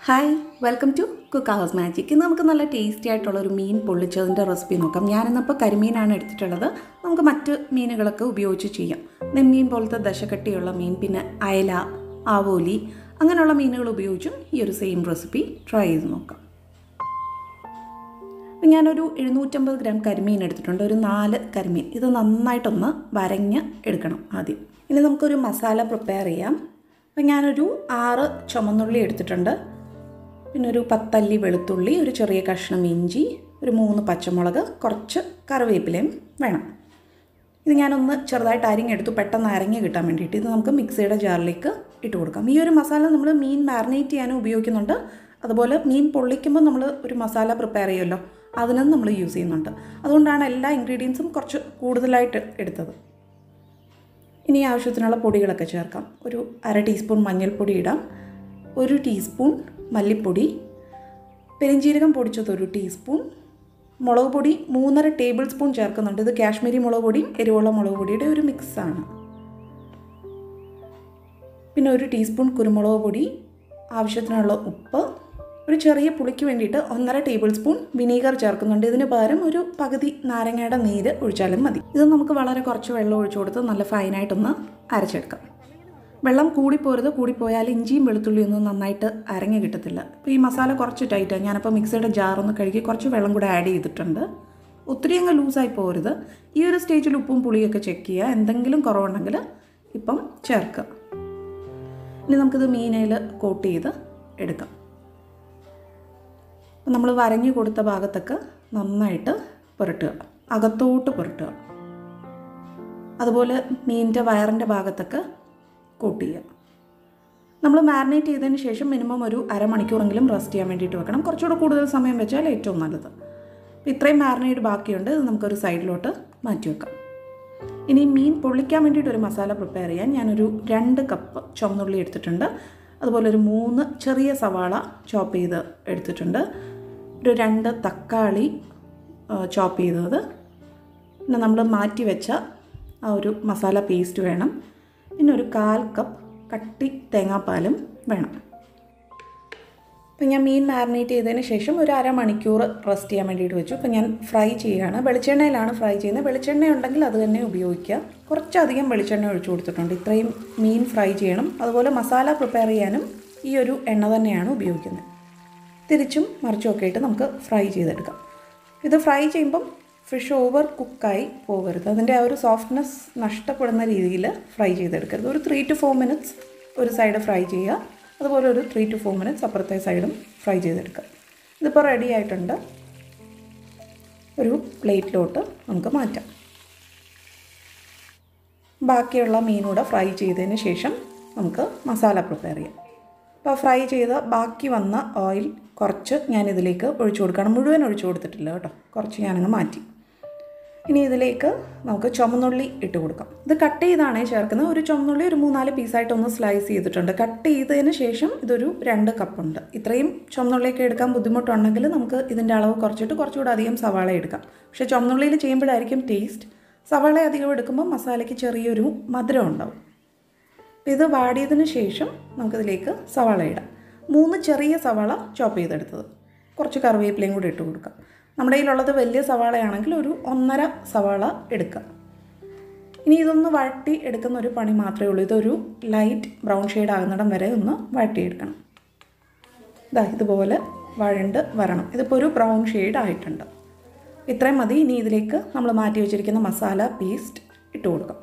hi welcome to cook house magic ഇന്ന് നമുക്ക് നല്ല ടേസ്റ്റി ആയിട്ടുള്ള ഒരു മീൻ പൊള്ളിച്ചതിൻ്റെ റെസിപ്പി നോക്കാം ഞാനിന്നിപ്പോൾ കരിമീനാണ് എടുത്തിട്ടുള്ളത് നമുക്ക് മറ്റ് മീനുകളൊക്കെ ഉപയോഗിച്ച് ചെയ്യാം നെമ്മീൻ പോലത്തെ ദശക്കട്ടിയുള്ള മീൻ പിന്നെ അയല ആവോലി അങ്ങനെയുള്ള മീനുകൾ ഉപയോഗിച്ചും ഈ ഒരു സെയിം റെസിപ്പി ട്രൈ ചെയ്ത് നോക്കാം അപ്പം ഞാനൊരു എഴുന്നൂറ്റമ്പത് ഗ്രാം കരിമീൻ എടുത്തിട്ടുണ്ട് ഒരു നാല് കരിമീൻ ഇത് നന്നായിട്ടൊന്ന് വരഞ്ഞ് എടുക്കണം ആദ്യം ഇനി നമുക്കൊരു മസാല പ്രിപ്പയർ ചെയ്യാം അപ്പം ഞാനൊരു ആറ് ചുമന്നുള്ളി എടുത്തിട്ടുണ്ട് പിന്നെ ഒരു പത്തല്ലി വെളുത്തുള്ളി ഒരു ചെറിയ കഷ്ണം ഇഞ്ചി ഒരു മൂന്ന് പച്ചമുളക് കുറച്ച് കറിവേപ്പിലയും വേണം ഇത് ഞാനൊന്ന് ചെറുതായിട്ട് അരിഞ്ഞെടുത്തു പെട്ടെന്ന് അരഞ്ഞ് കിട്ടാൻ വേണ്ടിയിട്ട് ഇത് നമുക്ക് മിക്സിയുടെ ജാറിലേക്ക് ഇട്ട് കൊടുക്കാം ഈ ഒരു മസാല നമ്മൾ മീൻ മാരിനേറ്റ് ചെയ്യാനും ഉപയോഗിക്കുന്നുണ്ട് അതുപോലെ മീൻ പൊള്ളിക്കുമ്പോൾ നമ്മൾ ഒരു മസാല പ്രിപ്പയർ ചെയ്യുമല്ലോ അതിനും നമ്മൾ യൂസ് ചെയ്യുന്നുണ്ട് അതുകൊണ്ടാണ് എല്ലാ ഇൻഗ്രീഡിയൻസും കുറച്ച് കൂടുതലായിട്ട് എടുത്തത് ഇനി ആവശ്യത്തിനുള്ള പൊടികളൊക്കെ ചേർക്കാം ഒരു അര ടീസ്പൂൺ മഞ്ഞൾപ്പൊടി ഇടാം ഒരു ടീസ്പൂൺ മല്ലിപ്പൊടി പെരിഞ്ജീരകം പൊടിച്ചത് ഒരു ടീസ്പൂൺ മുളക് പൊടി മൂന്നര ടേബിൾ സ്പൂൺ ചേർക്കുന്നുണ്ട് ഇത് കാശ്മീരി മുളക് പൊടിയും എരിവുള്ള മുളക് പൊടിയുടെ ഒരു മിക്സാണ് പിന്നെ ഒരു ടീസ്പൂൺ കുരുമുളക് പൊടി ആവശ്യത്തിനുള്ള ഉപ്പ് ഒരു ചെറിയ പുളിക്ക് വേണ്ടിയിട്ട് ഒന്നര ടേബിൾ സ്പൂൺ വിനീഗർ ചേർക്കുന്നുണ്ട് ഇതിന് പകരം ഒരു പകുതി നാരങ്ങയുടെ നീര് ഒഴിച്ചാലും മതി ഇത് നമുക്ക് വളരെ കുറച്ച് വെള്ളം ഒഴിച്ചു കൊടുത്ത് നല്ല ഫൈനായിട്ടൊന്ന് അരച്ചെടുക്കാം വെള്ളം കൂടിപ്പോരുത് കൂടിപ്പോയാൽ ഇഞ്ചിയും വെളുത്തുള്ളിയും ഒന്നും നന്നായിട്ട് അരങ്ങി കിട്ടത്തില്ല അപ്പോൾ ഈ മസാല കുറച്ച് ടൈറ്റാണ് ഞാനപ്പോൾ മിക്സിയുടെ ജാറൊന്ന് കഴുകി കുറച്ച് വെള്ളം കൂടെ ആഡ് ചെയ്തിട്ടുണ്ട് ഒത്തിരി അങ്ങ് ലൂസായി പോരുത് ഈ ഒരു സ്റ്റേജിൽ ഉപ്പും പുളിയൊക്കെ ചെക്ക് ചെയ്യുക എന്തെങ്കിലും കുറവുണ്ടെങ്കിൽ ഇപ്പം ചേർക്കുക ഇനി നമുക്കിത് മീനയിൽ കോട്ട് ചെയ്ത് എടുക്കാം അപ്പം നമ്മൾ വരഞ്ഞു കൊടുത്ത ഭാഗത്തൊക്കെ നന്നായിട്ട് പുരട്ടുക അകത്തോട്ട് പുരട്ടുക അതുപോലെ മീനിൻ്റെ വയറിൻ്റെ ഭാഗത്തൊക്കെ കോട്ട് ചെയ്യുക നമ്മൾ മാരിനേറ്റ് ചെയ്തതിന് ശേഷം മിനിമം ഒരു അരമണിക്കൂറെങ്കിലും റെസ്റ്റ് ചെയ്യാൻ വേണ്ടിയിട്ട് വെക്കണം കുറച്ചുകൂടെ കൂടുതൽ സമയം വെച്ചാൽ ഏറ്റവും നല്ലത് അപ്പോൾ ഇത്രയും മാരിനേറ്റ് ബാക്കിയുണ്ട് ഇത് നമുക്കൊരു സൈഡിലോട്ട് മാറ്റി വെക്കാം ഇനി മീൻ പൊള്ളിക്കാൻ വേണ്ടിയിട്ട് ഒരു മസാല പ്രിപ്പയർ ചെയ്യാൻ ഞാനൊരു രണ്ട് കപ്പ് ചുവന്നുള്ളി എടുത്തിട്ടുണ്ട് അതുപോലെ ഒരു മൂന്ന് ചെറിയ സവാള ചോപ്പ് ചെയ്ത് എടുത്തിട്ടുണ്ട് ഒരു രണ്ട് തക്കാളി ചോപ്പ് ചെയ്തത് പിന്നെ നമ്മൾ മാറ്റി വെച്ച ആ ഒരു മസാല പേസ്റ്റ് വേണം പിന്നെ ഒരു കാൽ കപ്പ് കട്ടി തേങ്ങാപ്പാലും വേണം അപ്പം ഞാൻ മീൻ മാരിനേറ്റ് ചെയ്തതിന് ശേഷം ഒരു അരമണിക്കൂർ റെസ്റ്റ് ചെയ്യാൻ വേണ്ടിയിട്ട് വെച്ചു അപ്പം ഞാൻ ഫ്രൈ ചെയ്യുകയാണ് വെളിച്ചെണ്ണയിലാണ് ഫ്രൈ ചെയ്യുന്നത് വെളിച്ചെണ്ണ ഉണ്ടെങ്കിൽ അത് തന്നെ ഉപയോഗിക്കുക കുറച്ചധികം വെളിച്ചെണ്ണ ഒഴിച്ചു കൊടുത്തിട്ടുണ്ട് ഇത്രയും മീൻ ഫ്രൈ ചെയ്യണം അതുപോലെ മസാല പ്രിപ്പയർ ചെയ്യാനും ഈ ഒരു എണ്ണ തന്നെയാണ് ഉപയോഗിക്കുന്നത് തിരിച്ചും മറിച്ചും ഒക്കെ ഇട്ട് നമുക്ക് ഫ്രൈ ചെയ്തെടുക്കാം ഇത് ഫ്രൈ ചെയ്യുമ്പം ഫിഷ് ഓവർ കുക്കായി പോകരുത് അതിൻ്റെ ആ ഒരു സോഫ്റ്റ്നെസ് നഷ്ടപ്പെടുന്ന രീതിയിൽ ഫ്രൈ ചെയ്തെടുക്കരുത് ഒരു ത്രീ ടു ഫോർ മിനിറ്റ്സ് ഒരു സൈഡ് ഫ്രൈ ചെയ്യുക അതുപോലെ ഒരു ത്രീ ടു ഫോർ മിനിറ്റ്സ് അപ്പുറത്തെ സൈഡും ഫ്രൈ ചെയ്തെടുക്കുക ഇതിപ്പോൾ റെഡി ആയിട്ടുണ്ട് ഒരു പ്ലേറ്റിലോട്ട് നമുക്ക് മാറ്റാം ബാക്കിയുള്ള മീനൂടെ ഫ്രൈ ചെയ്തതിന് ശേഷം നമുക്ക് മസാല പ്രിപ്പയർ ചെയ്യാം അപ്പോൾ ഫ്രൈ ചെയ്ത ബാക്കി വന്ന ഓയിൽ കുറച്ച് ഞാൻ ഇതിലേക്ക് ഒഴിച്ചു കൊടുക്കണം മുഴുവൻ ഒഴിച്ചു കൊടുത്തിട്ടില്ല കേട്ടോ കുറച്ച് ഞാനങ്ങ് മാറ്റി ഇനി ഇതിലേക്ക് നമുക്ക് ചുമന്നുള്ളി ഇട്ട് കൊടുക്കാം ഇത് കട്ട് ചെയ്താണേ ചേർക്കുന്നത് ഒരു ചുമന്നുള്ളി ഒരു മൂന്നാല് പീസായിട്ട് ഒന്ന് സ്ലൈസ് ചെയ്തിട്ടുണ്ട് കട്ട് ചെയ്തതിന് ശേഷം ഇതൊരു രണ്ട് കപ്പുണ്ട് ഇത്രയും ചുമന്നുള്ളിയൊക്കെ എടുക്കാൻ ബുദ്ധിമുട്ടുണ്ടെങ്കിൽ നമുക്ക് ഇതിൻ്റെ അളവ് കുറച്ചിട്ട് കുറച്ചുകൂടെ അധികം സവാള എടുക്കാം പക്ഷേ ചുമന്നുള്ളിയിൽ ചെയ്യുമ്പോഴായിരിക്കും ടേസ്റ്റ് സവാള അധികം എടുക്കുമ്പോൾ മസാലയ്ക്ക് ചെറിയൊരു മധുരം ഉണ്ടാവും ഇത് വാടിയതിന് ശേഷം നമുക്കിതിലേക്ക് സവാള ഇടാം മൂന്ന് ചെറിയ സവാള ചോപ്പ് ചെയ്തെടുത്തത് കുറച്ച് കറിവേപ്പിലയും കൂടി ഇട്ട് കൊടുക്കാം നമ്മുടെ കയ്യിലുള്ളത് വലിയ സവാളയാണെങ്കിൽ ഒരു ഒന്നര സവാള എടുക്കാം ഇനി ഇതൊന്ന് വഴട്ടി എടുക്കുന്ന ഒരു പണി മാത്രമേ ഉള്ളൂ ഇതൊരു ലൈറ്റ് ബ്രൗൺ ഷെയ്ഡ് ആകുന്നിടം വരെ ഒന്ന് വഴട്ടിയെടുക്കണം ഇതാ ഇതുപോലെ വഴണ്ട് വരണം ഇതിപ്പോൾ ഒരു ബ്രൗൺ ഷെയ്ഡ് ആയിട്ടുണ്ട് ഇത്രയും മതി ഇനി ഇതിലേക്ക് നമ്മൾ മാറ്റി വെച്ചിരിക്കുന്ന മസാല പേസ്റ്റ് ഇട്ട് കൊടുക്കാം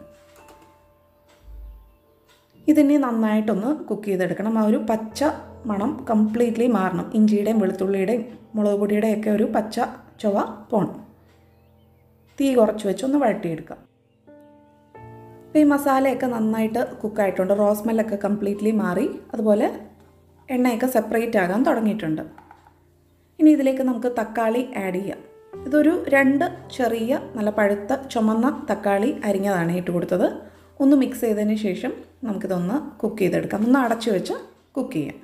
ഇതിനി നന്നായിട്ടൊന്ന് കുക്ക് ചെയ്തെടുക്കണം ആ ഒരു പച്ച മണം കംപ്ലീറ്റ്ലി മാറണം ഇഞ്ചിയുടെയും വെളുത്തുള്ളിയുടെയും മുളക് പൊടിയുടെയും ഒക്കെ ഒരു പച്ച ചൊവ പോണം തീ കുറച്ച് വെച്ചൊന്ന് വഴട്ടിയെടുക്കാം അപ്പോൾ ഈ മസാലയൊക്കെ നന്നായിട്ട് കുക്കായിട്ടുണ്ട് റോസ് സ്മെല്ലൊക്കെ കംപ്ലീറ്റ്ലി മാറി അതുപോലെ എണ്ണയൊക്കെ സെപ്പറേറ്റ് ആകാൻ തുടങ്ങിയിട്ടുണ്ട് ഇനി ഇതിലേക്ക് നമുക്ക് തക്കാളി ആഡ് ചെയ്യാം ഇതൊരു രണ്ട് ചെറിയ നല്ല പഴുത്ത ചുമന്ന തക്കാളി അരിഞ്ഞതാണ് ഇട്ട് കൊടുത്തത് ഒന്ന് മിക്സ് ചെയ്തതിന് ശേഷം നമുക്കിതൊന്ന് കുക്ക് ചെയ്തെടുക്കാം ഒന്ന് അടച്ചു വെച്ച് കുക്ക് ചെയ്യാം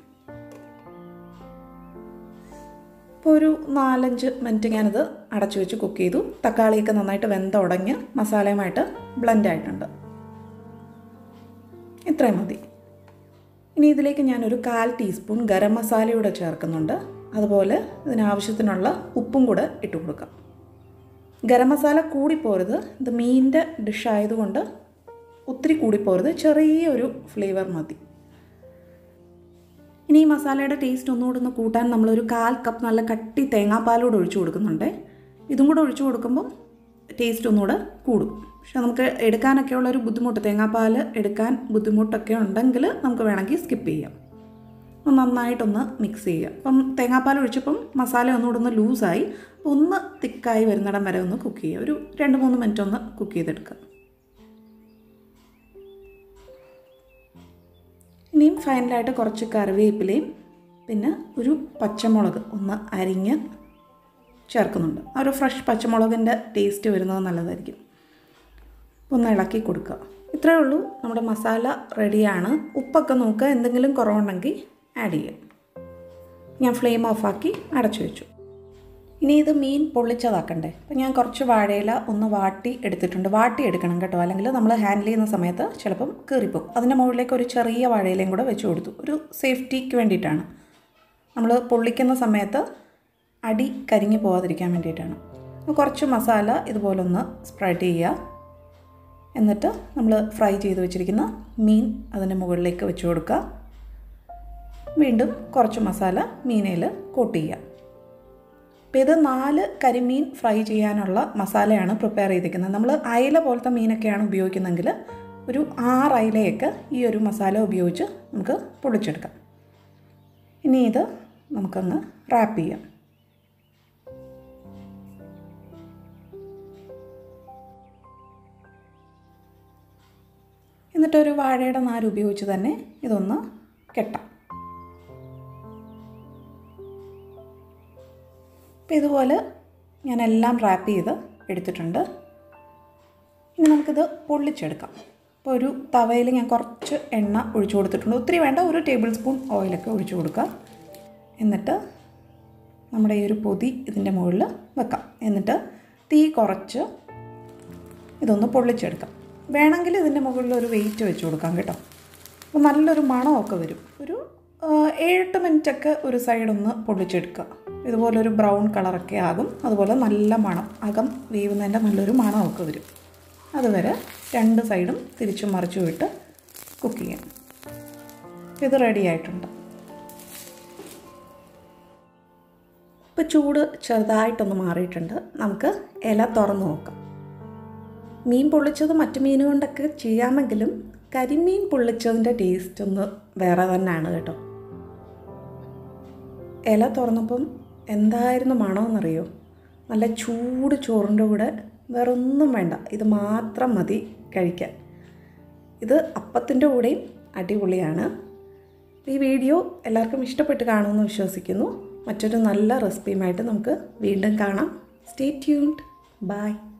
ഇപ്പോൾ ഒരു നാലഞ്ച് മിനിറ്റ് ഞാനിത് അടച്ചു വെച്ച് കുക്ക് ചെയ്തു തക്കാളിയൊക്കെ നന്നായിട്ട് വെന്തുടങ്ങി മസാലയുമായിട്ട് ബ്ലെൻഡ് ആയിട്ടുണ്ട് ഇത്രയും മതി ഇനി ഇതിലേക്ക് ഞാനൊരു കാൽ ടീസ്പൂൺ ഗരം മസാലയൂടെ ചേർക്കുന്നുണ്ട് അതുപോലെ ഇതിനാവശ്യത്തിനുള്ള ഉപ്പും കൂടെ ഇട്ട് കൊടുക്കാം ഗരം മസാല കൂടിപ്പോരുത് ഇത് മീനിൻ്റെ ഡിഷ് ആയതുകൊണ്ട് ഒത്തിരി കൂടിപ്പോരുത് ചെറിയൊരു ഫ്ലേവർ മതി ഇനി ഈ മസാലയുടെ ടേസ്റ്റ് ഒന്നുകൂടെ ഒന്ന് കൂട്ടാൻ നമ്മളൊരു കാൽ കപ്പ് നല്ല കട്ടി തേങ്ങാപ്പാലൂടെ ഒഴിച്ചു കൊടുക്കുന്നുണ്ട് ഇതും കൂടെ ഒഴിച്ചു കൊടുക്കുമ്പം ടേസ്റ്റ് ഒന്നുകൂടെ കൂടും പക്ഷെ നമുക്ക് എടുക്കാനൊക്കെയുള്ള ഒരു ബുദ്ധിമുട്ട് തേങ്ങാപ്പാൽ എടുക്കാൻ ബുദ്ധിമുട്ടൊക്കെ ഉണ്ടെങ്കിൽ നമുക്ക് വേണമെങ്കിൽ സ്കിപ്പ് ചെയ്യാം അപ്പം നന്നായിട്ടൊന്ന് മിക്സ് ചെയ്യുക അപ്പം തേങ്ങാപ്പാൽ ഒഴിച്ചപ്പം മസാല ഒന്നുകൂടെ ഒന്ന് ലൂസായി ഒന്ന് തിക്കായി വരുന്നിടം വരെ ഒന്ന് കുക്ക് ചെയ്യുക ഒരു രണ്ട് മൂന്ന് മിനിറ്റ് ഒന്ന് കുക്ക് ചെയ്തെടുക്കുക ഇനിയും ഫൈനലായിട്ട് കുറച്ച് കറിവേപ്പിലയും പിന്നെ ഒരു പച്ചമുളക് ഒന്ന് അരിഞ്ഞ് ചേർക്കുന്നുണ്ട് ആ ഒരു ഫ്രഷ് പച്ചമുളകിൻ്റെ ടേസ്റ്റ് വരുന്നത് നല്ലതായിരിക്കും ഒന്ന് ഇളക്കി കൊടുക്കുക ഇത്രയേ ഉള്ളൂ നമ്മുടെ മസാല റെഡിയാണ് ഉപ്പൊക്കെ നോക്കുക എന്തെങ്കിലും കുറവുണ്ടെങ്കിൽ ആഡ് ചെയ്യാം ഞാൻ ഫ്ലെയിം ഓഫാക്കി അടച്ചു വെച്ചു ഇനി ഇത് മീൻ പൊള്ളിച്ചതാക്കണ്ടേ അപ്പം ഞാൻ കുറച്ച് വാഴയില ഒന്ന് വാട്ടി എടുത്തിട്ടുണ്ട് വാട്ടി എടുക്കണം കേട്ടോ അല്ലെങ്കിൽ നമ്മൾ ഹാൻഡിൽ ചെയ്യുന്ന സമയത്ത് ചിലപ്പം കീറിപ്പോവും അതിൻ്റെ മുകളിലേക്ക് ഒരു ചെറിയ വാഴയിലയും കൂടെ വെച്ച് കൊടുത്തു ഒരു സേഫ്റ്റിക്ക് വേണ്ടിയിട്ടാണ് നമ്മൾ പൊള്ളിക്കുന്ന സമയത്ത് അടി കരിഞ്ഞു പോകാതിരിക്കാൻ വേണ്ടിയിട്ടാണ് കുറച്ച് മസാല ഇതുപോലൊന്ന് സ്പ്രെഡ് ചെയ്യുക എന്നിട്ട് നമ്മൾ ഫ്രൈ ചെയ്ത് വെച്ചിരിക്കുന്ന മീൻ അതിൻ്റെ മുകളിലേക്ക് വെച്ച് കൊടുക്കുക വീണ്ടും കുറച്ച് മസാല മീനയിൽ കോട്ട് ചെയ്യുക അപ്പോൾ ഇത് നാല് കരിമീൻ ഫ്രൈ ചെയ്യാനുള്ള മസാലയാണ് പ്രിപ്പയർ ചെയ്തിരിക്കുന്നത് നമ്മൾ അയില പോലത്തെ മീനൊക്കെയാണ് ഉപയോഗിക്കുന്നതെങ്കിൽ ഒരു ആറ് അയിലയൊക്കെ ഈ ഒരു മസാല ഉപയോഗിച്ച് നമുക്ക് പൊളിച്ചെടുക്കാം ഇനി ഇത് നമുക്കങ്ങ് റാപ്പ് ചെയ്യാം എന്നിട്ടൊരു വാഴയുടെ നാര് ഉപയോഗിച്ച് തന്നെ ഇതൊന്ന് കെട്ടാം അപ്പോൾ ഇതുപോലെ ഞാൻ എല്ലാം റാപ്പ് ചെയ്ത് എടുത്തിട്ടുണ്ട് ഇനി നമുക്കിത് പൊള്ളിച്ചെടുക്കാം അപ്പോൾ ഒരു തവയിൽ ഞാൻ കുറച്ച് എണ്ണ ഒഴിച്ചു കൊടുത്തിട്ടുണ്ട് ഒത്തിരി വേണ്ട ഒരു ടേബിൾ സ്പൂൺ ഓയിലൊക്കെ ഒഴിച്ചു കൊടുക്കുക എന്നിട്ട് നമ്മുടെ ഈ ഒരു പൊതി ഇതിൻ്റെ മുകളിൽ വെക്കാം എന്നിട്ട് തീ കുറച്ച് ഇതൊന്ന് പൊള്ളിച്ചെടുക്കാം വേണമെങ്കിൽ ഇതിൻ്റെ മുകളിൽ ഒരു വെയിറ്റ് വെച്ച് കൊടുക്കാം കേട്ടോ അപ്പോൾ നല്ലൊരു മണമൊക്കെ വരും ഒരു ഏഴെട്ട് മിനിറ്റൊക്കെ ഒരു സൈഡൊന്ന് പൊള്ളിച്ചെടുക്കുക ഇതുപോലൊരു ബ്രൗൺ കളറൊക്കെ ആകും അതുപോലെ നല്ല മണം അകം വേവുന്നതിൻ്റെ നല്ലൊരു മണമൊക്കെ വരും അതുവരെ രണ്ട് സൈഡും തിരിച്ചും മറിച്ചും ഇട്ട് കുക്ക് ചെയ്യാം ഇത് റെഡി ആയിട്ടുണ്ട് ഇപ്പോൾ ചൂട് ചെറുതായിട്ടൊന്ന് മാറിയിട്ടുണ്ട് നമുക്ക് ഇല തുറന്ന് നോക്കാം മീൻ പൊള്ളിച്ചത് മറ്റു മീൻ കൊണ്ടൊക്കെ ചെയ്യാമെങ്കിലും കരിമീൻ പൊള്ളിച്ചതിൻ്റെ ടേസ്റ്റ് ഒന്ന് വേറെ തന്നെയാണ് കേട്ടോ ഇല തുറന്നപ്പം എന്തായിരുന്നു മണമെന്നറിയോ നല്ല ചൂട് ചോറിൻ്റെ കൂടെ വേറെ ഒന്നും വേണ്ട ഇത് മാത്രം മതി കഴിക്കാൻ ഇത് അപ്പത്തിൻ്റെ കൂടെയും അടിപൊളിയാണ് ഈ വീഡിയോ എല്ലാവർക്കും ഇഷ്ടപ്പെട്ട് കാണുമെന്ന് വിശ്വസിക്കുന്നു മറ്റൊരു നല്ല റെസിപ്പിയുമായിട്ട് നമുക്ക് വീണ്ടും കാണാം സ്റ്റേ ട്യൂൺഡ് ബൈ